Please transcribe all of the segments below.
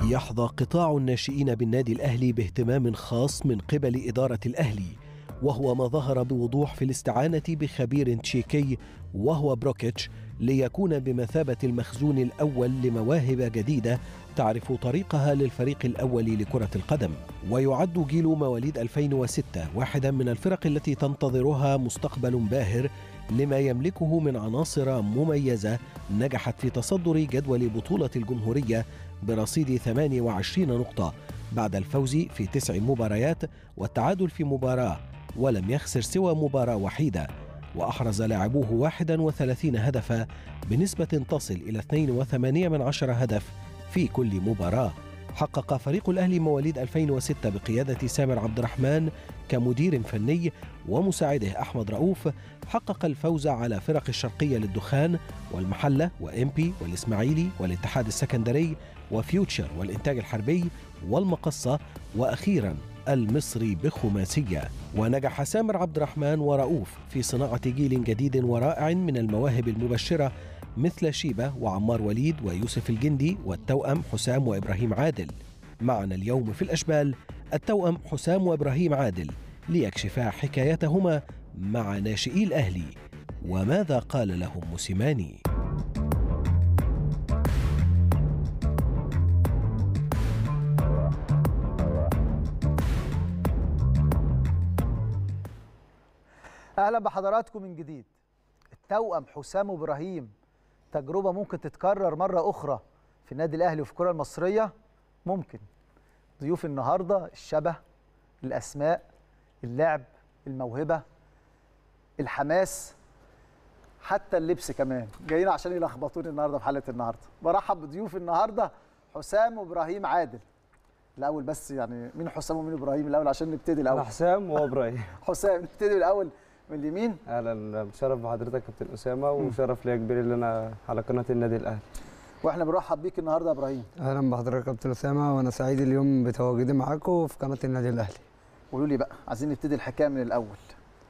يحظى قطاع الناشئين بالنادي الأهلي باهتمام خاص من قبل إدارة الأهلي وهو ما ظهر بوضوح في الاستعانة بخبير تشيكي وهو بروكيتش ليكون بمثابة المخزون الأول لمواهب جديدة تعرف طريقها للفريق الأول لكرة القدم ويعد جيل مواليد 2006 واحدا من الفرق التي تنتظرها مستقبل باهر لما يملكه من عناصر مميزة نجحت في تصدر جدول بطولة الجمهورية برصيد 28 نقطة بعد الفوز في تسع مباريات والتعادل في مباراة ولم يخسر سوى مباراة وحيدة وأحرز لاعبوه 31 هدفا بنسبة تصل إلى 82 من عشر هدف في كل مباراة حقق فريق الأهلي مواليد 2006 بقيادة سامر عبد الرحمن كمدير فني ومساعده أحمد رؤوف حقق الفوز على فرق الشرقية للدخان والمحلة وإمبي والإسماعيلي والاتحاد السكندري وفيوتشر والإنتاج الحربي والمقصة وأخيرا المصري بخماسية ونجح سامر عبد الرحمن ورؤوف في صناعة جيل جديد ورائع من المواهب المبشرة مثل شيبة وعمار وليد ويوسف الجندي والتوأم حسام وإبراهيم عادل معنا اليوم في الأشبال التوأم حسام وإبراهيم عادل ليكشفا حكايتهما مع ناشئي الأهلي وماذا قال لهم موسيماني اهلا بحضراتكم من جديد التوأم حسام ابراهيم تجربه ممكن تتكرر مره اخرى في النادي الاهلي وفي الكره المصريه ممكن ضيوف النهارده الشبه الاسماء اللعب الموهبه الحماس حتى اللبس كمان جايين عشان يلخبطوني النهارده في حلقه النهارده برحب بضيوف النهارده حسام وابراهيم عادل الاول بس يعني مين حسام ومين ابراهيم الاول عشان نبتدي انا الاول حسام وهو ابراهيم حسام نبتدي الاول من اليمين اهلا متشرف بحضرتك كابتن اسامه وشرف ليا كبير ان انا على قناه النادي الاهلي واحنا بنرحب بيك النهارده يا ابراهيم اهلا بحضرتك يا كابتن اسامه وانا سعيد اليوم بتواجدي معاكم في قناه النادي الاهلي قولوا لي بقى عايزين نبتدي الحكايه من الاول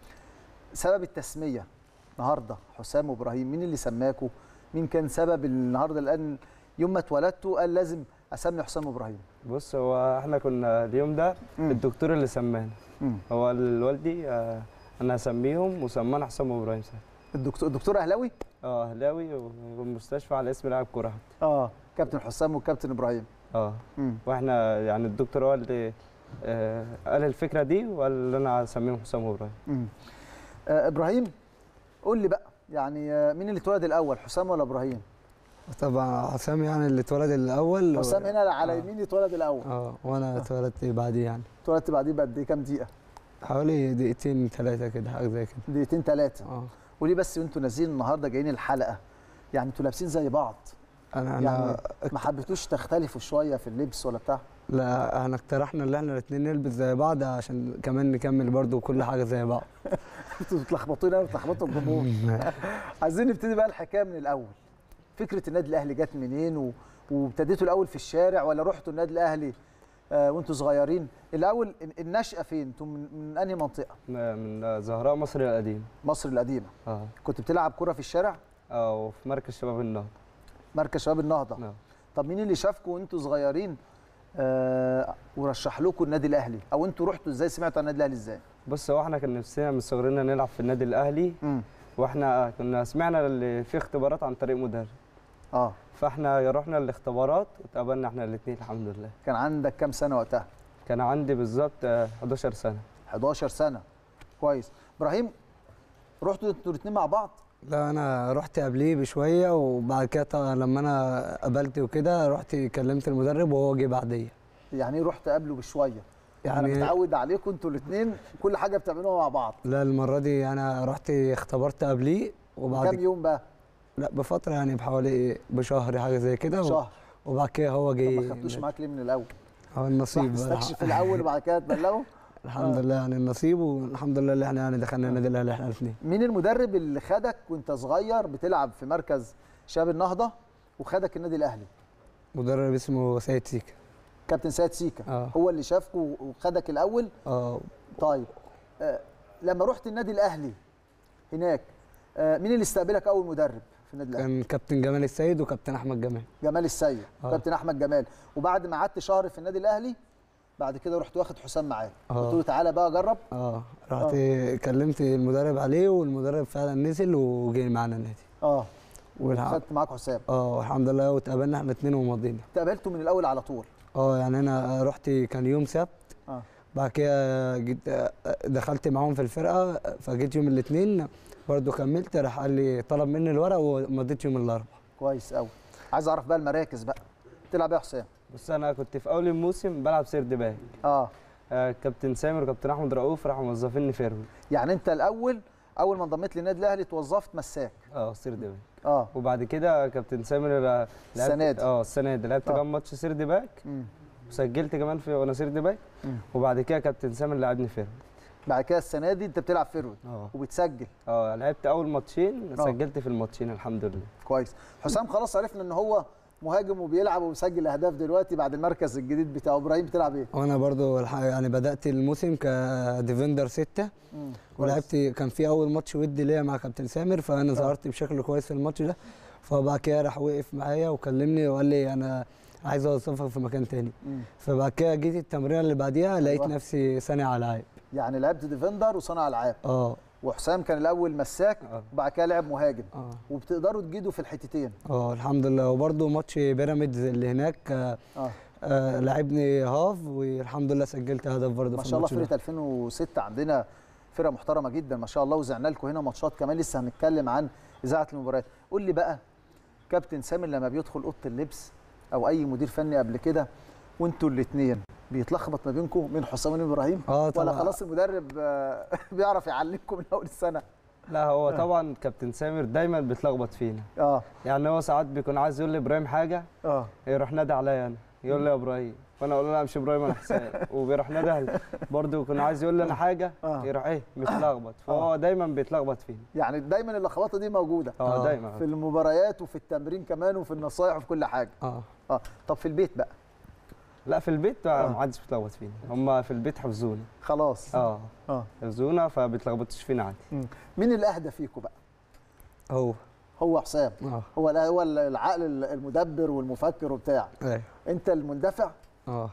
سبب التسميه النهارده حسام وابراهيم مين اللي سماكوا مين كان سبب النهارده الان يوم ما اتولدتوا قال لازم اسمي حسام وابراهيم بص هو احنا كنا اليوم ده مم. الدكتور اللي سمانا مم. هو الوالدي آه، انا هسميهم وسمانا حسام وابراهيم ساعتها الدكتور الدكتور اهلاوي اه اهلاوي والمستشفى على اسم لاعب كوره اه كابتن حسام وكابتن ابراهيم اه مم. واحنا يعني الدكتور هو اللي آه، قال الفكره دي وقال انا هسميهم حسام وابراهيم مم. آه ابراهيم قول لي بقى يعني آه، مين اللي اتولد الاول حسام ولا ابراهيم طبعا حسام يعني اللي اتولد الاول حسام هنا على آه. يميني اتولد الاول اه وانا اتولدت بعديه يعني اتولدت بعديه بقد ايه كام دقيقه حوالي دقيقتين ثلاثه كده حاجه زي كده دقيقتين ثلاثه اه قولي بس وانتوا نازلين النهارده جايين الحلقه يعني انتوا لابسين زي بعض انا يعني انا ما حبيتوش تختلفوا شويه في اللبس ولا بتاع لا احنا اقترحنا ان احنا الاثنين نلبس زي بعض عشان كمان نكمل برضو كل حاجه زي بعض انتوا بتلخبطونا وبتلخبطوا الجمهور عايزين نبتدي بقى الحكايه من الاول فكره النادي الاهلي جت منين و... وابتديتوا الاول في الشارع ولا رحتوا النادي الاهلي آه وانتوا صغيرين الاول ال- النشأه فين انتوا من, من انهي منطقه من زهراء مصر القديم مصر القديمه اه كنت بتلعب كره في الشارع اه وفي مركز شباب النهضه مركز شباب النهضه آه. طب مين اللي شافكم وانتوا صغيرين آه ورشح لكم النادي الاهلي او انتوا رحتوا ازاي سمعتوا عن النادي الاهلي ازاي بص هو احنا كان نفسنا من صغرنا نلعب في النادي الاهلي امم واحنا كنا سمعنا اللي في اختبارات عن طريق مدرب اه فاحنا رحنا الاختبارات واتقابلنا احنا الاثنين الحمد لله كان عندك كام سنه وقتها كان عندي بالظبط آه، 11 سنه 11 سنه كويس ابراهيم رحتوا انتوا الاثنين مع بعض لا انا رحت قبليه بشويه وبعد كده طبعاً لما انا قابلت وكده رحت كلمت المدرب وهو جه بعديه يعني ايه رحت قبله بشويه انا يعني متعود عليكم انتوا الاثنين كل حاجه بتعملوها مع بعض لا المره دي انا رحت اختبرت قبليه وبعد كام يوم بقى لا بفتره يعني بحوالي بشهر حاجه زي كده و- شهر وبعد كده هو طب جه ما خدتوش معاك ليه من الاول هو صح النصيب بقى. تستكشف الاول وبعد كده تبلغه الحمد لله يعني النصيب والحمد لله اللي احنا يعني دخلنا النادي الاهلي احنا الاثنين مين المدرب اللي خدك وانت صغير بتلعب في مركز شباب النهضه وخدك النادي الاهلي مدرب اسمه سيد سيكا كابتن سيد سيكا اه هو اللي شافكوا وخدك الاول اه طيب آه لما رحت النادي الاهلي هناك آه مين اللي استقبلك اول مدرب في النادي الاهلي كان كابتن جمال السيد وكابتن احمد جمال جمال السيد آه. كابتن احمد جمال وبعد ما قعدت شهر في النادي الاهلي بعد كده رحت واخد حسام معاك آه. قلت له تعالى بقى جرب اه رحت كلمت المدرب عليه والمدرب فعلا نزل وجه معانا النادي اه والحمد خدت معاك حسام اه والحمد لله واتقابلنا احنا اتنين ومضينا اتقابلته من الاول على طول اه يعني انا رحت كان يوم سبت اه بعد كده جيت دخلت معاهم في الفرقه فجيت يوم الاثنين برضه كملت راح قال لي طلب مني الورق ومضيت يوم الاربعاء كويس قوي عايز اعرف بقى المراكز بقى تلعب ايه يا حسام بص انا كنت في اول الموسم بلعب سيرد باك اه آه، كابتن سامر وكابتن احمد رؤوف راحوا موظفيني فيرود يعني انت الاول اول ما انضميت للنادي الاهلي اتوظفت مساك اه سيرد باك اه وبعد كده كابتن سامر آه، لعبت- السنة دي. اه السنه دي لعبت آه. كام ماتش سيرد باك مم. وسجلت كمان في وانا سيرد باك مم. وبعد كده كابتن سامر لعبني فيرود بعد كده السنه دي انت بتلعب فيرود اه وبتسجل اه لعبت اول ماتشين آه. سجلت في الماتشين الحمد لله كويس حسام خلاص عرفنا ان هو مهاجم وبيلعب وبيسجل اهداف دلوقتي بعد المركز الجديد بتاعه ابراهيم بتلعب ايه وانا برضه الح- يعني بدات الموسم كديفندر ستة مم. كويس. ولعبت كان في اول ماتش ودي ليا مع كابتن سامر فانا ظهرت بشكل كويس في الماتش ده فبعد كده راح وقف معايا وكلمني وقال لي انا عايز اوظفك في مكان تاني مم. فبعد كده جيت التمرين اللي بعديها لقيت أيوة. نفسي صانع العاب يعني لعبت ديفندر وصانع العاب اه وحسام كان الاول مساك اه وبعد كده لعب مهاجم اه وبتقدروا تجيدوا في الحتتين اه الحمد لله وبرده ماتش بيراميدز اللي هناك آه اه آه لعبني هاف والحمد لله سجلت هدف برضه ما في شاء الله الماتش فرقه ده 2006 عندنا فرقه محترمه جدا ما شاء الله وزعنا لكم هنا ماتشات كمان لسه هنتكلم عن اذاعه المباريات قول لي بقى كابتن سامر لما بيدخل اوضه اللبس او اي مدير فني قبل كده وانتوا الاثنين بيتلخبط ما بينكم من حسام وابراهيم اه ولا طبعا خلاص المدرب آه، بيعرف يعلمكم من اول السنه لا هو طبعا كابتن سامر دايما بيتلخبط فينا اه يعني هو ساعات بيكون عايز يقول لابراهيم حاجه اه يروح نادي عليا انا يقول لي يا ابراهيم وانا اقول له لا مش ابراهيم انا حسام وبيروح نادي برضه يكون عايز يقول لي انا حاجه آه. يروح ايه متلخبط فهو دايما بيتلخبط فينا يعني دايما اللخبطه دي موجوده اه آه. دايما في المباريات وفي التمرين كمان وفي النصايح وفي كل حاجه اه اه طب في البيت بقى لا في البيت آه. ما حدش بيتلخبط فينا هم في البيت حفظونا خلاص اه اه حفظونا فبيتلخبطوش فينا عادي مين الاهدى فيكم بقى هو هو حسام اه هو لا هو العقل المدبر والمفكر وبتاع ايوه انت المندفع اه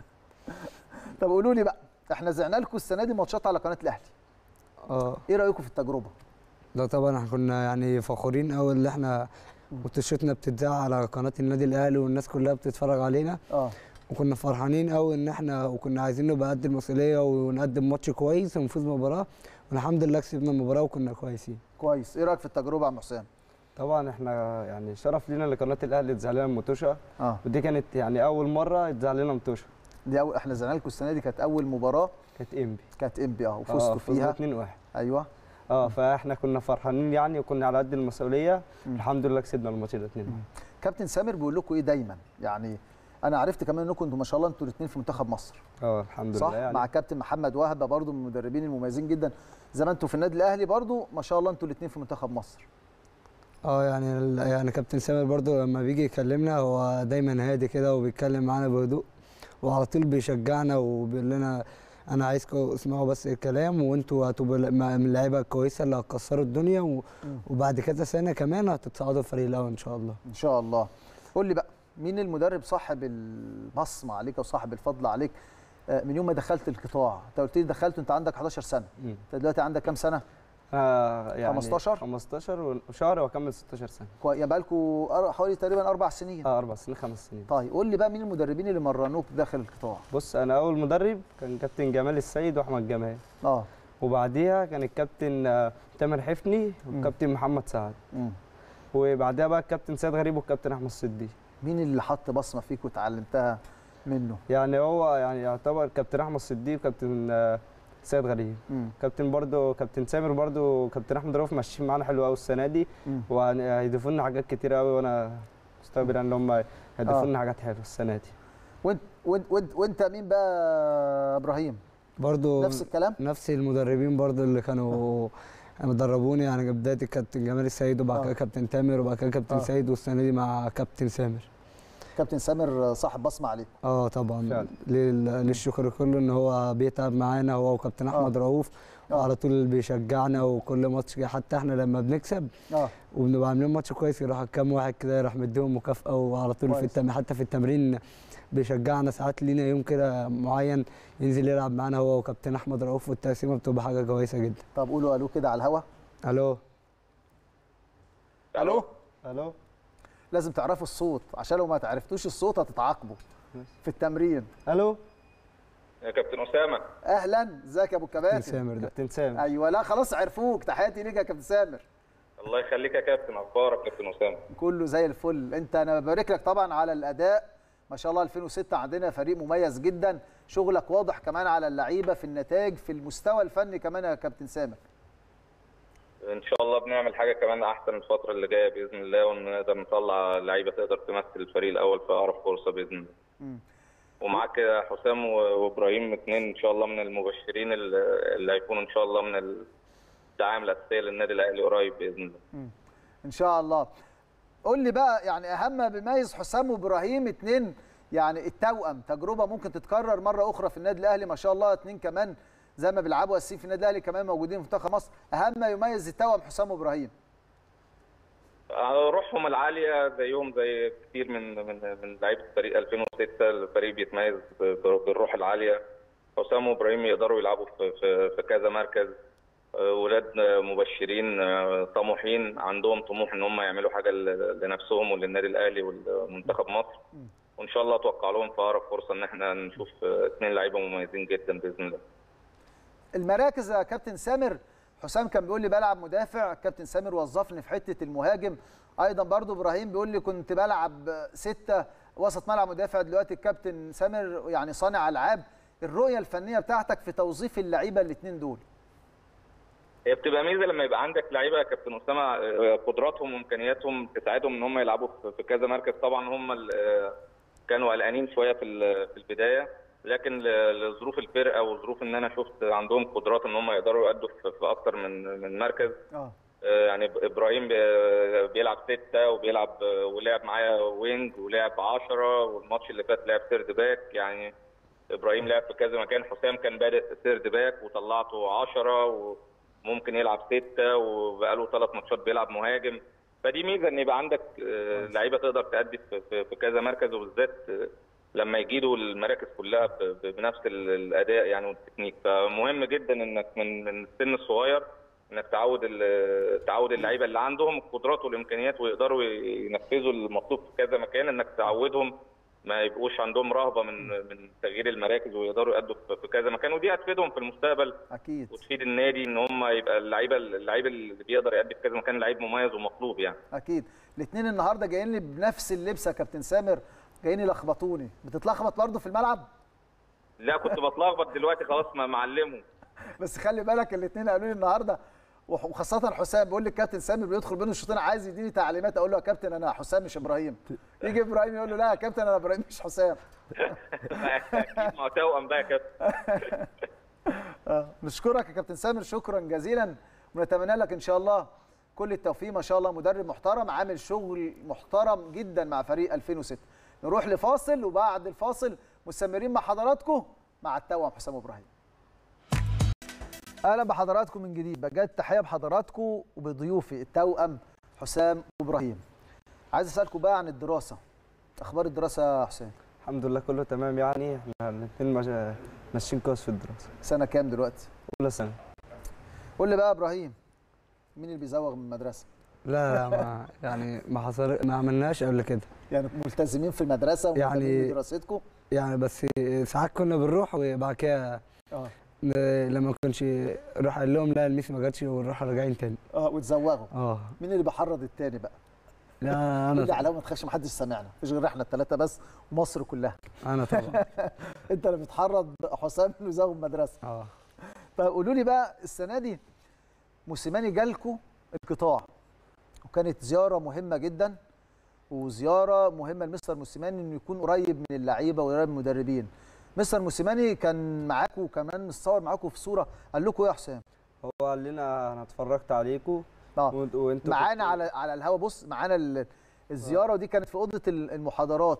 طب قولوا لي بقى احنا زعنا لكم السنه دي ماتشات على قناه الاهلي اه ايه رايكم في التجربه ده طبعا احنا كنا يعني فخورين قوي اللي احنا ماتشاتنا بتتذاع على قناه النادي الاهلي والناس كلها بتتفرج علينا اه وكنا فرحانين قوي ان احنا وكنا عايزين نبقى قد المسؤوليه ونقدم ماتش كويس ونفوز مباراه والحمد لله كسبنا المباراه وكنا كويسين كويس ايه رايك في التجربه يا عم حسام طبعا احنا يعني شرف لينا اللي قناه الاهلي تزعل لنا متوشه اه ودي كانت يعني اول مره يتزعل لنا متوشه دي أول احنا زعنا لكم السنه دي كانت اول مباراه كانت انبي كانت امبي اه وفزتوا فيها 2 1 ايوه اه فاحنا كنا فرحانين يعني وكنا على قد المسؤوليه مم. الحمد لله كسبنا الماتش ده 2 كابتن سامر بيقول لكم ايه دايما يعني انا عرفت كمان انكم انتوا ما شاء الله انتوا الاثنين في منتخب مصر اه الحمد صح لله يعني مع كابتن محمد وهبه برضو من المدربين المميزين جدا زي ما انتوا في النادي الاهلي برضو ما شاء الله انتوا الاثنين في منتخب مصر اه يعني ال- يعني كابتن سامر برضو لما بيجي يكلمنا هو دايما هادي كده وبيتكلم معانا بهدوء وعلى طول بيشجعنا وبيقول لنا انا عايزكم اسمعوا بس الكلام وانتوا هتبقوا ل- من اللعيبه الكويسه اللي هتكسروا الدنيا و- مم. وبعد كذا سنه كمان هتتصعدوا الفريق الاول ان شاء الله ان شاء الله قول لي بقى مين المدرب صاحب البصمه عليك وصاحب الفضل عليك آه، من يوم ما دخلت القطاع انت قلت لي دخلت انت عندك 11 سنه مم. انت دلوقتي عندك كام سنه آه يعني 15 15 وشهر واكمل 16 سنه كوي- يبقى لكم حوالي تقريبا اربع سنين اه اربع سنين خمس سنين طيب قول لي بقى مين المدربين اللي مرنوك داخل القطاع بص انا اول مدرب كان كابتن جمال السيد واحمد جمال اه وبعديها كان الكابتن آه، تامر حفني والكابتن محمد سعد مم. وبعديها بقى الكابتن سيد غريب والكابتن احمد صديق مين اللي حط بصمه فيك وتعلمتها منه يعني هو يعني يعتبر كابتن احمد صديق وكابتن آه، سيد غريب مم. كابتن برضو كابتن سامر برضو كابتن احمد رؤوف ماشيين معانا حلو قوي السنه دي مم. وهيضيفوا لنا حاجات كتير قوي وانا مستقبل ان هم هيضيفوا آه. لنا حاجات حلوه السنه دي وانت وانت وانت, وانت مين بقى يا ابراهيم برضو نفس الكلام نفس المدربين برضو اللي كانوا مدربوني يعني بدايه الكابتن جمال السيد وبعد آه. كده كابتن تامر وبعد كده كابتن آه. سيد والسنه دي مع كابتن سامر كابتن سامر صاحب بصمه عليك اه طبعا فعلا. لل- للشكر كله ان هو بيتعب معانا هو وكابتن احمد رؤوف آه. على طول بيشجعنا وكل ماتش كده، حتى احنا لما بنكسب اه وبنبقى عاملين ماتش كويس يروح كام واحد كده يروح مديهم مكافأة وعلى طول في كويس. التم... حتى في التمرين بيشجعنا ساعات لينا يوم كده معين ينزل يلعب معانا هو وكابتن احمد رؤوف والتقسيمه بتبقى حاجه كويسه جدا طب قولوا الو كده على الهوا الو الو الو لازم تعرفوا الصوت عشان لو ما تعرفتوش الصوت هتتعاقبوا في التمرين الو يا كابتن اسامه اهلا ازيك يا ابو كابتن الكباتن سامر ده كابتن سامر ايوه لا خلاص عرفوك تحياتي ليك يا كابتن سامر الله يخليك يا كابتن اخبارك كابتن اسامه كله زي الفل انت انا ببارك لك طبعا على الاداء ما شاء الله 2006 عندنا فريق مميز جدا شغلك واضح كمان على اللعيبه في النتائج في المستوى الفني كمان يا كابتن سامر ان شاء الله بنعمل حاجه كمان احسن الفتره اللي جايه باذن الله ونقدر نطلع لعيبه تقدر تمثل الفريق الاول في اقرب فرصه باذن الله مم. ومعاك يا حسام و- وابراهيم اثنين ان شاء الله من المبشرين اللي اللي هيكونوا ان شاء الله من الدعائم الاساسيه للنادي الاهلي قريب باذن الله ان شاء الله قول لي بقى يعني اهم ما بيميز حسام وابراهيم اتنين يعني التوأم تجربه ممكن تتكرر مره اخرى في النادي الاهلي ما شاء الله اتنين كمان زي ما بيلعبوا اساسيين في النادي الاهلي كمان موجودين في منتخب مصر اهم ما يميز التوأم حسام وابراهيم روحهم العاليه زيهم زي كتير من من من لعيبه فريق 2006 الفريق بيتميز ب- بالروح العاليه حسام وابراهيم يقدروا يلعبوا في في, في كذا مركز آه، ولاد مبشرين آه، طموحين عندهم طموح ان هم يعملوا حاجه ل- لنفسهم وللنادي الاهلي والمنتخب مصر وان شاء الله اتوقع لهم في اقرب فرصه ان احنا نشوف آه، اثنين لعيبه مميزين جدا باذن الله المراكز يا كابتن سامر حسام كان بيقول لي بلعب مدافع كابتن سامر وظفني في حته المهاجم ايضا برضو ابراهيم بيقول لي كنت بلعب ستة وسط ملعب مدافع دلوقتي الكابتن سامر يعني صانع العاب الرؤيه الفنيه بتاعتك في توظيف اللعيبه الاثنين دول هي بتبقى ميزه لما يبقى عندك لعيبه يا كابتن اسامه آه، قدراتهم وامكانياتهم تساعدهم ان هم يلعبوا في- في كذا مركز طبعا هم ال- آه، كانوا قلقانين شويه في ال- في البدايه لكن ل- لظروف الفرقه وظروف ان انا شفت عندهم قدرات ان هم يقدروا يأدوا في في اكتر من من مركز اه آه، يعني ب- ابراهيم بي- بيلعب سته وبيلعب آه، ولعب معايا وينج ولعب 10 والماتش اللي فات لعب سيرد باك يعني ابراهيم لعب في كذا مكان حسام كان بادئ سيرد باك وطلعته 10 وممكن يلعب سته وبقاله ثلاث ماتشات بيلعب مهاجم فدي ميزه ان يبقى عندك آه، لعيبه تقدر تأدي في- في في كذا مركز وبالذات آه، لما يجيدوا المراكز كلها ب- ب- بنفس ال- الاداء يعني والتكنيك فمهم جدا انك من من السن الصغير انك تعود ال- تعود اللعيبه اللي عندهم القدرات والامكانيات ويقدروا ينفذوا المطلوب في كذا مكان انك تعودهم ما يبقوش عندهم رهبه من من تغيير المراكز ويقدروا يأدوا في- في كذا مكان ودي هتفيدهم في المستقبل اكيد وتفيد النادي ان هم يبقى اللعيبه اللعيب اللي بيقدر يأدي في كذا مكان لعيب مميز ومطلوب يعني اكيد الاثنين النهارده جايين لي بنفس اللبس يا كابتن سامر جايين يلخبطوني بتتلخبط برضو في الملعب لا كنت بتلخبط دلوقتي خلاص ما معلمه بس خلي بالك الاثنين قالوا لي النهارده وح- وخاصة حسام بيقول لي الكابتن سامي بيدخل بين الشوطين عايز يديني تعليمات اقول له يا كابتن انا حسام مش ابراهيم يجي ابراهيم يقول له لا يا كابتن انا ابراهيم مش حسام اكيد ما هو توأم بقى يا كابتن آه. نشكرك يا كابتن سامر شكرا جزيلا ونتمنى لك ان شاء الله كل التوفيق ما شاء الله مدرب محترم عامل شغل محترم جدا مع فريق 2006 نروح لفاصل وبعد الفاصل مستمرين مع حضراتكم مع التوأم حسام ابراهيم اهلا بحضراتكم من جديد بجد تحيه بحضراتكم وبضيوفي التوأم حسام وابراهيم عايز اسالكم بقى عن الدراسه اخبار الدراسه يا حسام الحمد لله كله تمام يعني احنا الاثنين ماشي- ماشيين كويس في الدراسه سنه كام دلوقتي اولى سنه قول لي بقى يا ابراهيم مين اللي بيزوغ من المدرسه لا لا ما يعني ما حصل ما عملناش قبل كده يعني ملتزمين في المدرسه ومهتمين يعني- بدراستكم يعني بس ساعات كنا بنروح وبعد كده اه ن- لما ما كنش نروح قال لهم لا الميس ما جاتش ونروح راجعين تاني اه وتزوغوا اه مين اللي بيحرض التاني بقى لا قول لي انا على ما تخافش محدش سامعنا مفيش غير احنا الثلاثه بس ومصر كلها انا طبعا انت اللي بتحرض حسام انه يزوغ من المدرسه اه طيب قولوا لي بقى السنه دي موسيماني جالكوا القطاع وكانت زياره مهمه جدا وزياره مهمه لمستر موسيماني انه يكون قريب من اللعيبه وقريب من المدربين مستر موسيماني كان معاكم وكمان متصور معاكم في صوره قال لكم ايه يا حسام هو قال لنا انا اتفرجت عليكم اه وانتوا وانتوا معانا كنتوا- على على الهوا بص معانا ال- الزياره ودي كانت في اوضه ال- المحاضرات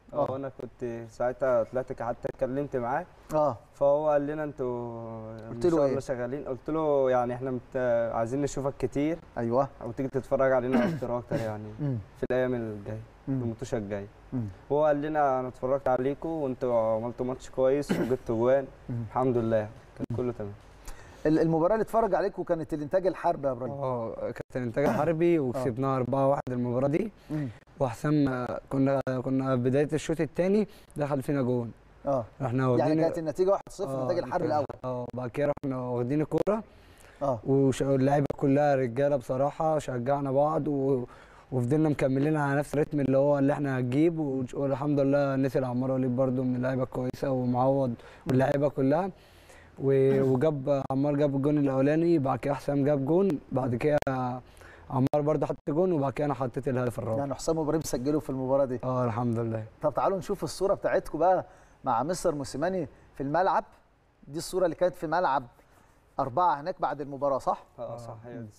آه. اه وانا كنت ساعتها طلعت حتى اتكلمت معاه اه فهو قال لنا انتوا قلت ان له شاء إيه؟ الله شغالين قلت له يعني احنا مت... عايزين نشوفك كتير ايوه وتيجي تتفرج علينا اكتر واكتر يعني مم. في الايام الجايه في مم. الماتشة الجايه مم. هو قال لنا انا اتفرجت عليكم وانتوا عملتوا ماتش كويس وجبتوا جوان مم. الحمد لله كان كله تمام ال- المباراه اللي اتفرج عليكم كانت الانتاج الحربي يا ابراهيم اه كانت الانتاج الحربي وكسبناها 4 1 المباراه دي مم. وحسام آه، كنا كنا بدايه الشوط الثاني دخل فينا جون اه احنا يعني واخدين كانت النتيجه 1-0 آه، الانتاج الحربي الاول اه بعد كده رحنا واخدين الكوره اه وش- واللعيبه كلها رجاله بصراحه شجعنا بعض و... وفضلنا مكملين على نفس الريتم اللي هو اللي احنا هنجيب وش- والحمد لله نسي عمار وليد برده من اللعيبه الكويسه ومعوض واللعيبه كلها و- وجاب عمار جاب الجون الاولاني بعد كده حسام جاب جون بعد كده عمار برده حط جون وبعد كده انا حطيت الهدف الرابع يعني حسام وابراهيم سجلوا في المباراه دي اه الحمد لله طب تعالوا نشوف الصوره بتاعتكم بقى مع مستر موسيماني في الملعب دي الصوره اللي كانت في ملعب أربعة هناك بعد المباراة صح؟ اه صح هي دي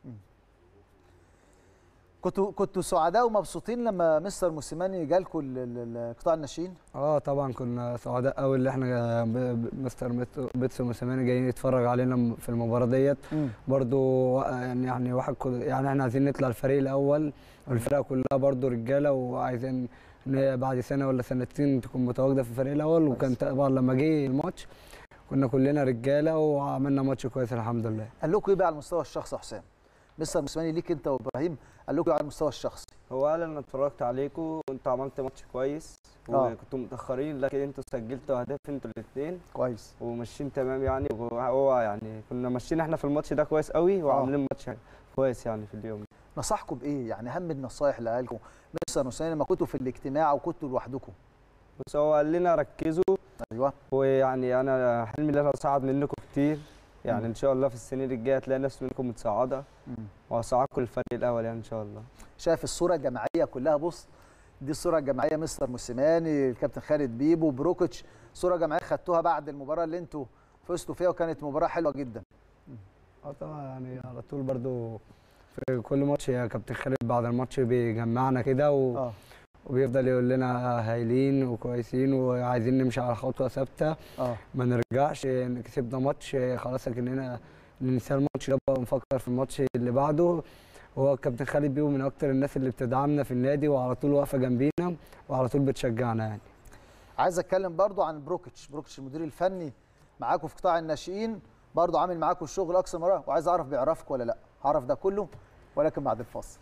كنتوا كنتوا سعداء ومبسوطين لما مستر موسيماني جالكم ال- ال- ال- قطاع الناشئين؟ اه طبعا كنا سعداء قوي اللي احنا ب- ب- مستر ميتو- بيتسو موسيماني جايين يتفرج علينا في المباراه ديت برضو يعني يعني واحد كل يعني احنا عايزين نطلع الفريق الاول والفرقه كلها برضو رجاله وعايزين إن بعد سنه ولا سنتين تكون متواجده في الفريق الاول وكان طبعا لما جه الماتش كنا كلنا رجاله وعملنا ماتش كويس الحمد لله قال لكم ايه بقى على المستوى الشخصي يا حسام؟ مستر موسيماني ليك انت وابراهيم قال لكم ايه على المستوى الشخصي؟ هو قال انا اتفرجت عليكم وانتوا عملت ماتش كويس آه. وكنتوا متاخرين لكن انتوا سجلتوا اهداف انتوا الاثنين كويس وماشيين تمام يعني وهو يعني كنا ماشيين احنا في الماتش ده كويس قوي وعاملين ماتش كويس يعني في اليوم ده نصحكم بايه؟ يعني اهم النصايح اللي قالها لكم مستر موسيماني لما كنتوا في الاجتماع وكنتوا لوحدكم بس هو قال لنا ركزوا ايوه ويعني انا حلمي ان انا اصعد منكم كتير يعني مم. ان شاء الله في السنين الجايه تلاقي ناس منكم متصاعده مم. وهصعدكم الفريق الاول يعني ان شاء الله شايف الصوره الجماعيه كلها بص دي الصوره الجماعيه مستر موسيماني الكابتن خالد بيبو بروكيتش صوره جماعيه خدتوها بعد المباراه اللي انتوا فزتوا فيها وكانت مباراه حلوه جدا اه طبعا يعني على طول برضو في كل ماتش يا كابتن خالد بعد الماتش بيجمعنا كده و... اه وبيفضل يقول لنا هايلين وكويسين وعايزين نمشي على خطوه ثابته اه ما نرجعش إن كسبنا ماتش خلاص لكننا ننسى الماتش ده بقى ونفكر في الماتش اللي بعده هو الكابتن خالد بيبو من اكتر الناس اللي بتدعمنا في النادي وعلى طول واقفه جنبينا وعلى طول بتشجعنا يعني عايز اتكلم برضو عن بروكيتش بروكيتش المدير الفني معاكم في قطاع الناشئين برضو عامل معاكم الشغل اقصى مره وعايز اعرف بيعرفك ولا لا هعرف ده كله ولكن بعد الفاصل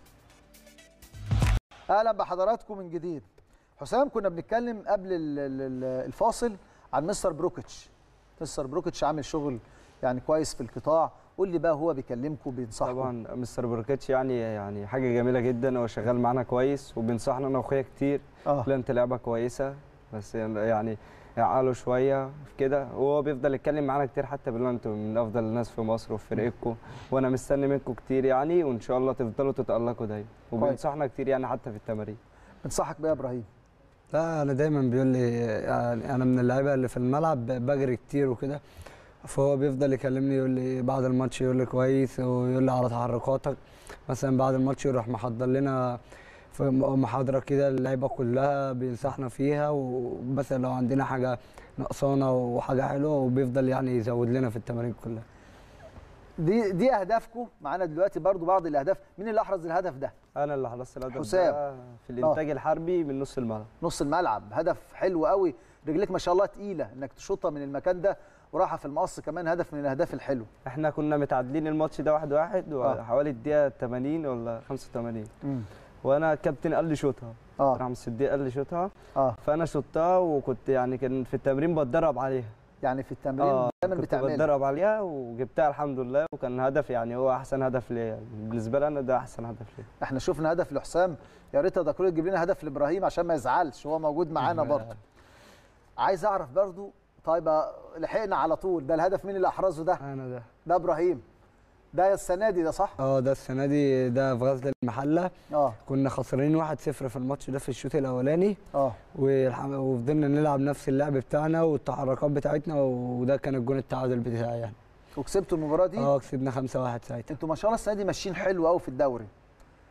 اهلا بحضراتكم من جديد حسام كنا بنتكلم قبل ال- ال- ال- الفاصل عن مستر بروكيتش مستر بروكيتش عامل شغل يعني كويس في القطاع قول لي بقى هو بيكلمكم بينصحكم طبعا مستر بركاتش يعني يعني حاجه جميله جدا هو شغال معانا كويس وبينصحنا انا واخويا كتير اه لا انت لعبه كويسه بس يعني يعقلوا شويه في كده وهو بيفضل يتكلم معانا كتير حتى بيقول لنا انتوا من افضل الناس في مصر وفي فريقكم وانا مستني منكم كتير يعني وان شاء الله تفضلوا تتالقوا دايما وبينصحنا كتير يعني حتى في التمارين بنصحك بقى يا ابراهيم لا انا دايما بيقول لي يعني انا من اللعيبه اللي في الملعب بجري كتير وكده فهو بيفضل يكلمني يقول لي بعد الماتش يقول لي كويس ويقول لي على تحركاتك مثلا بعد الماتش يروح محضر لنا في محاضره كده اللعيبه كلها بينصحنا فيها ومثلا لو عندنا حاجه نقصانه وحاجه حلوه وبيفضل يعني يزود لنا في التمارين كلها دي دي اهدافكم معانا دلوقتي برضو بعض الاهداف مين اللي احرز الهدف ده انا اللي خلصت الهدف حسام. ده في الانتاج الحربي من نص الملعب نص الملعب هدف حلو قوي رجليك ما شاء الله تقيله انك تشوطها من المكان ده وراحه في المقص كمان هدف من الاهداف الحلوه احنا كنا متعادلين الماتش ده واحد واحد آه. وحوالي الدقيقه 80 ولا 85 وانا الكابتن قال لي شوطها اه رحم الصديق قال لي شوطها اه فانا شطها وكنت يعني كان في التمرين بتدرب عليها يعني في التمرين اه دايما كنت بتعملها بتدرب عليها وجبتها الحمد لله وكان هدف يعني هو احسن هدف ليا يعني بالنسبه لي انا ده احسن هدف ليا احنا شفنا هدف لحسام يا ريت ده كله تجيب لنا هدف لابراهيم عشان ما يزعلش هو موجود معانا برضه عايز اعرف برضه طيب آه، لحقنا على طول ده الهدف مين اللي احرزه ده انا ده ده ابراهيم ده السنه دي ده صح اه ده السنه دي ده في غزل المحله اه كنا خسرانين 1-0 في الماتش ده في الشوط الاولاني اه والحم- وفضلنا نلعب نفس اللعب بتاعنا والتحركات بتاعتنا وده كان الجون التعادل بتاعي يعني وكسبتوا المباراه دي اه كسبنا 5-1 ساعتها انتوا ما شاء الله السنه دي ماشيين حلو قوي في الدوري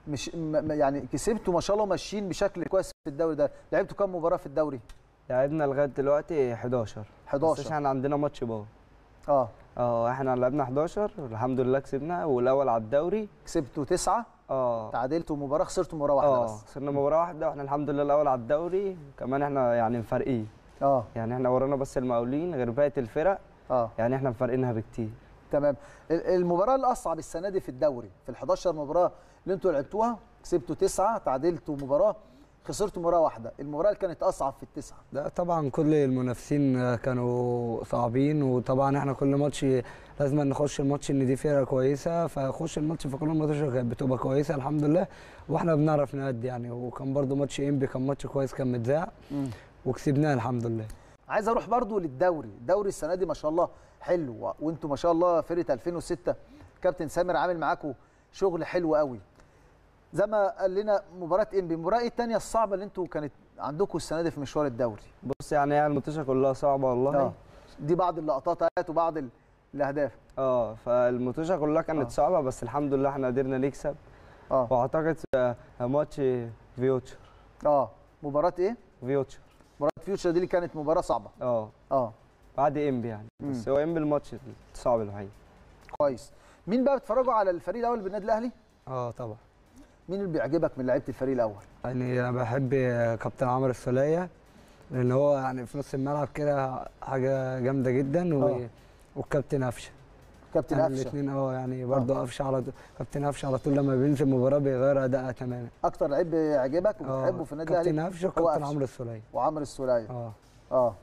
مش م- م- يعني كسبتوا ما شاء الله ماشيين بشكل كويس في الدوري ده لعبتوا كام مباراه في الدوري لعبنا لغايه دلوقتي 11 بس 11 احنا عندنا ماتش باور اه اه احنا لعبنا 11 الحمد لله كسبنا والاول على الدوري كسبتوا تسعة اه تعادلتوا مباراه خسرتوا مباراه واحده اه بس خسرنا مباراه واحده واحنا الحمد لله الاول على الدوري كمان احنا يعني مفارقين اه يعني احنا ورانا بس المقاولين غير باقي الفرق اه يعني احنا مفارقينها بكتير تمام ال- المباراه الاصعب السنه دي في الدوري في ال 11 مباراه اللي انتوا لعبتوها كسبتوا تسعة تعادلتوا مباراه خسرتوا مباراه واحده المباراه اللي كانت اصعب في التسعه لا طبعا كل المنافسين كانوا صعبين وطبعا احنا كل ماتش لازم نخش الماتش ان دي فرقه كويسه فخش الماتش في كل الماتش كانت بتبقى كويسه الحمد لله واحنا بنعرف نأدي يعني وكان برضو ماتش انبي كان ماتش كويس كان متذاع وكسبناه الحمد لله عايز اروح برضو للدوري الدوري السنه دي ما شاء الله حلو و- وانتوا ما شاء الله فرقه 2006 كابتن سامر عامل معاكم شغل حلو قوي زي ما قال لنا مباراه انبي المباراه ايه الثانيه الصعبه اللي انتوا كانت عندكم السنه دي في مشوار الدوري بص يعني هي الماتشة كلها صعبه والله اه دي بعض اللقطات اهات وبعض ال- الاهداف اه فالماتشة كلها كانت آه. صعبه بس الحمد لله احنا قدرنا نكسب اه واعتقد آه، ماتش فيوتشر اه مباراه ايه فيوتشر مباراه فيوتشر دي اللي كانت مباراه صعبه اه اه بعد انبي يعني بس هو انبي الماتش الصعب الوحيد كويس مين بقى بتتفرجوا على الفريق الاول بالنادي الاهلي اه طبعا مين اللي بيعجبك من لعيبه الفريق الاول يعني انا بحب كابتن عمرو السوليه لان هو يعني في نص الملعب كده حاجه جامده جدا و... آه. والكابتن قفشه كابتن يعني قفشه الاثنين اه يعني برضه قفشه على طول كابتن قفشه على طول لما بينزل مباراه بيغير اداءها تماما اكتر لعيب بيعجبك آه، وبتحبه في النادي كابتن الاهلي قفشه هو وكابتن قفشة. عمرو السوليه وعمرو السوليه اه اه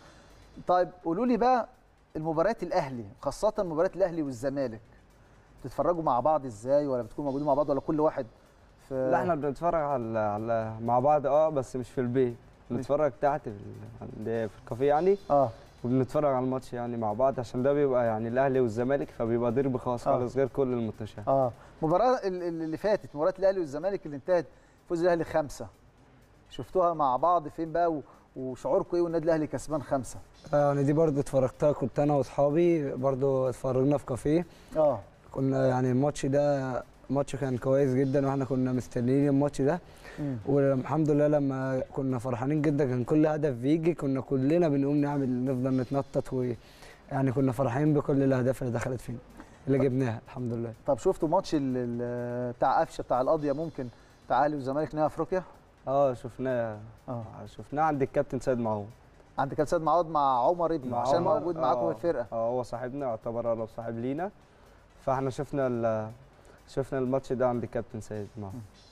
طيب قولوا لي بقى المباريات الاهلي خاصه مباريات الاهلي والزمالك بتتفرجوا مع بعض ازاي ولا بتكونوا موجودين مع بعض ولا كل واحد في لا احنا بنتفرج على على مع بعض اه بس مش في البيت بنتفرج تحت في ال- عند في الكافيه يعني اه وبنتفرج على الماتش يعني مع بعض عشان ده بيبقى يعني الاهلي والزمالك فبيبقى ديربي خاص آه. خالص غير كل الماتشات اه المباراه ال- ال- اللي فاتت مباراه الاهلي والزمالك اللي انتهت فوز الاهلي خمسه شفتوها مع بعض فين بقى و- وشعوركم ايه والنادي الاهلي كسبان خمسه يعني دي برضه اتفرجتها كنت انا واصحابي برضه اتفرجنا في كافيه اه كنا يعني الماتش ده ماتش كان كويس جدا واحنا كنا مستنيين الماتش ده مم. والحمد لله لما كنا فرحانين جدا كان كل هدف بيجي كنا كلنا بنقوم نعمل نفضل نتنطط و يعني كنا فرحانين بكل الاهداف اللي دخلت فينا اللي جبناها الحمد لله طب شفتوا ماتش ال- ال- بتاع قفشه بتاع القضيه ممكن بتاع اهلي والزمالك نهائي افريقيا اه شفناه اه شفناه عند الكابتن سيد معوض عند كان سيد معوض مع عمر ابنه مع عشان عمر، موجود معاكم آه. في الفرقه اه هو صاحبنا يعتبر اقرب صاحب لينا فاحنا شفنا ال- شفنا الماتش ده عند الكابتن سيد معوض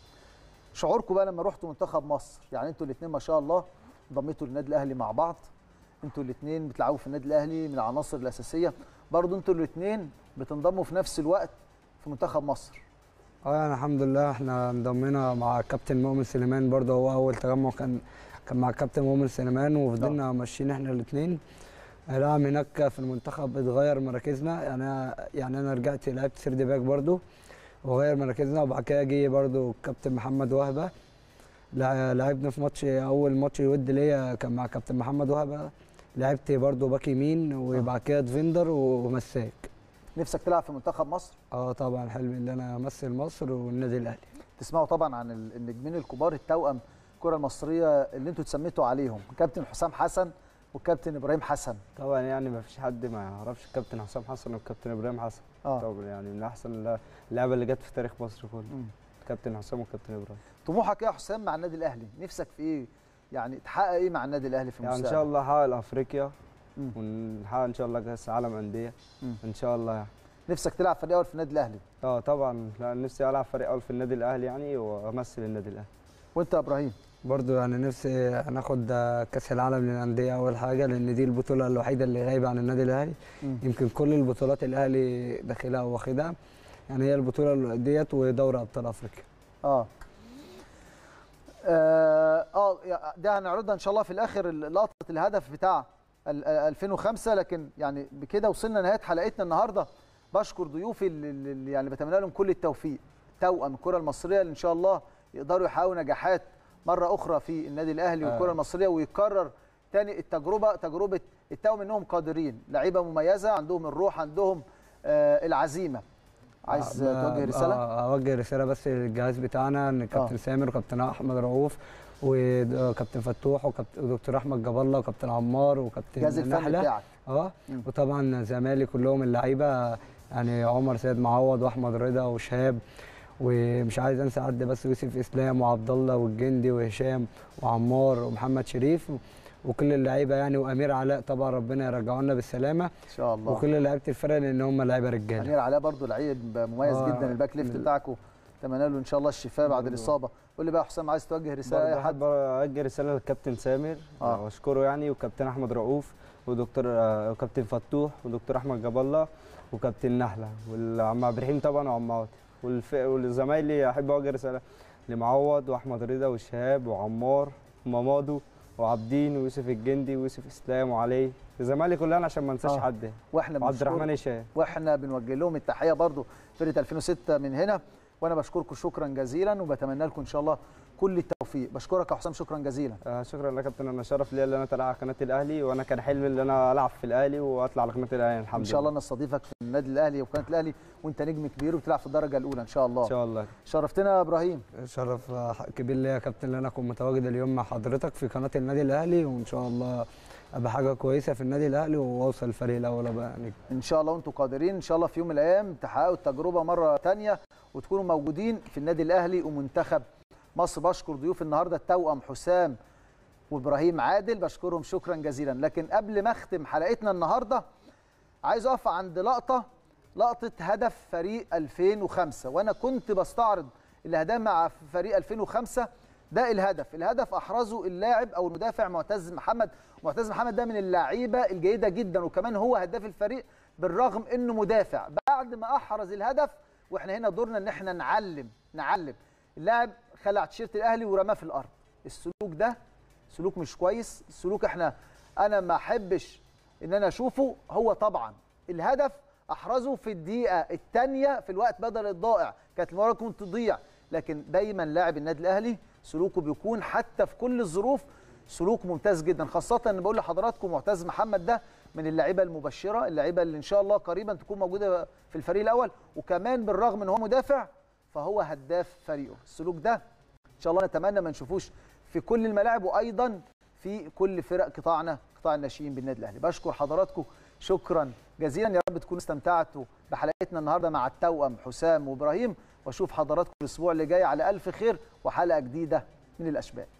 شعوركم بقى لما رحتوا منتخب مصر يعني انتوا الاثنين ما شاء الله انضميتوا للنادي الاهلي مع بعض انتوا الاثنين بتلعبوا في النادي الاهلي من العناصر الاساسيه برضو انتوا الاثنين بتنضموا في نفس الوقت في منتخب مصر اه يعني الحمد لله احنا انضمينا مع كابتن مؤمن سليمان برضه هو اول تجمع كان كان مع كابتن مؤمن سليمان وفضلنا ماشيين احنا الاثنين لاعب هناك في المنتخب اتغير مراكزنا يعني أنا يعني انا رجعت لعبت سيرد باك برضه وغير مراكزنا وبعد كده جه برضه الكابتن محمد وهبه لع- لعبنا في ماتش اول ماتش ود ليا كان مع كابتن محمد وهبه لعبت برضه باك يمين وبعد كده ديفندر ومساك نفسك تلعب في منتخب مصر اه طبعا حلمي ان انا امثل مصر والنادي الاهلي تسمعوا طبعا عن ال- النجمين الكبار التوأم الكره المصريه اللي انتوا اتسميتوا عليهم كابتن حسام حسن والكابتن ابراهيم حسن طبعا يعني ما فيش حد ما يعرفش الكابتن حسام حسن والكابتن ابراهيم حسن اه طبعا يعني من احسن اللعبه اللي جت في تاريخ مصر كله مم. كابتن حسام وكابتن ابراهيم طموحك ايه يا حسام مع النادي الاهلي نفسك في ايه يعني تحقق ايه مع النادي الاهلي في يعني المستقبل ان شاء الله هحقق افريقيا مم. ونحقق ان شاء الله كاس عالم انديه مم. ان شاء الله يعني. نفسك تلعب فريق اول في النادي الاهلي اه طبعا لا نفسي العب فريق اول في النادي الاهلي يعني وامثل النادي الاهلي وانت يا ابراهيم برضو يعني نفسي ناخد كاس العالم للانديه اول حاجه لان دي البطوله الوحيده اللي غايبه عن النادي الاهلي مم. يمكن كل البطولات الاهلي داخلها واخدها يعني هي البطوله ديت ودوري ابطال افريقيا اه اه آه، يا- ده هنعرضها ان شاء الله في الاخر لقطه الهدف بتاع ال- ال- 2005 لكن يعني بكده وصلنا نهايه حلقتنا النهارده بشكر ضيوفي اللي اللي يعني بتمنى لهم كل التوفيق توأم الكره المصريه اللي ان شاء الله يقدروا يحققوا نجاحات مره اخرى في النادي الاهلي والكره المصريه ويكرر تاني التجربه تجربه التوأم انهم قادرين لعيبه مميزه عندهم الروح عندهم آه العزيمه عايز ب- توجه رساله آه، اوجه رساله بس للجهاز بتاعنا ان كابتن سامر وكابتن احمد رؤوف وكابتن فتوح وكابتن ودكتور احمد جاب الله وكابتن عمار وكابتن الجهاز الفني نحله بتاعك اه مم. وطبعا زمايلي كلهم اللعيبه يعني عمر سيد معوض واحمد رضا وشهاب ومش عايز انسى حد بس يوسف اسلام وعبد الله والجندي وهشام وعمار ومحمد شريف وكل اللعيبه يعني وامير علاء طبعا ربنا يرجعوا لنا بالسلامه ان شاء الله وكل لعيبه الفرقه لان هم لعيبه رجاله امير علاء برضو لعيب مميز آه، جدا الباك ليفت من- بتاعكم اتمنى له ان شاء الله الشفاء بعد الاصابه قول لي بقى يا حسام عايز توجه رساله برضه اي حد احب اوجه رساله للكابتن سامر آه. واشكره يعني وكابتن احمد رؤوف ودكتور آه، وكابتن فتوح ودكتور احمد جاب الله وكابتن نحله والعم عبد الرحيم طبعا وعم عاطف والف... والزمايلي احب اوجه رساله لمعوض واحمد رضا والشهاب وعمار ومامادو وعابدين ويوسف الجندي ويوسف اسلام وعلي زمايلي كلها عشان ما انساش آه. حد واحنا وعبد بنشكر- الرحمن هشام واحنا بنوجه لهم التحيه برضو فرقه 2006 من هنا وانا بشكركم شكرا جزيلا وبتمنى لكم ان شاء الله كل التوفيق بشكرك يا حسام شكرا جزيلا آه شكرا لك يا كابتن انا شرف ليا ان انا اطلع على قناه الاهلي وانا كان حلمي ان انا العب في الاهلي واطلع على قناه الاهلي الحمد ان شاء الله لله نستضيفك في النادي الاهلي وقناه الاهلي وانت نجم كبير وبتلعب في الدرجه الاولى ان شاء الله ان شاء الله شرفتنا يا ابراهيم شرف كبير ليا يا كابتن ان انا اكون متواجد اليوم مع حضرتك في قناه النادي الاهلي وان شاء الله ابقى حاجه كويسه في النادي الاهلي واوصل الفريق الاول ابقى يعني ان شاء الله وانتم قادرين ان شاء الله في يوم من الايام تحققوا التجربه مره تانية وتكونوا موجودين في النادي الاهلي ومنتخب مصر بشكر ضيوف النهارده التوأم حسام وابراهيم عادل بشكرهم شكرا جزيلا لكن قبل ما اختم حلقتنا النهارده عايز اقف عند لقطه لقطه هدف فريق 2005 وانا كنت بستعرض الاهداف مع فريق 2005 ده الهدف الهدف احرزه اللاعب او المدافع معتز محمد معتز محمد ده من اللعيبه الجيده جدا وكمان هو هداف الفريق بالرغم انه مدافع بعد ما احرز الهدف واحنا هنا دورنا ان احنا نعلم نعلم اللاعب خلع تيشيرت الاهلي ورماه في الارض السلوك ده سلوك مش كويس سلوك احنا انا ما احبش ان انا اشوفه هو طبعا الهدف احرزه في الدقيقه الثانيه في الوقت بدل الضائع كانت المباراه ممكن تضيع لكن دايما لاعب النادي الاهلي سلوكه بيكون حتى في كل الظروف سلوك ممتاز جدا خاصه ان بقول لحضراتكم معتز محمد ده من اللعيبه المبشره اللعيبه اللي ان شاء الله قريبا تكون موجوده في الفريق الاول وكمان بالرغم ان هو مدافع فهو هداف فريقه السلوك ده ان شاء الله نتمنى ما نشوفوش في كل الملاعب وايضا في كل فرق قطاعنا قطاع الناشئين بالنادي الاهلي بشكر حضراتكم شكرا جزيلا يا رب تكونوا استمتعتوا بحلقتنا النهارده مع التوأم حسام وابراهيم واشوف حضراتكم الاسبوع اللي جاي على الف خير وحلقه جديده من الاشبال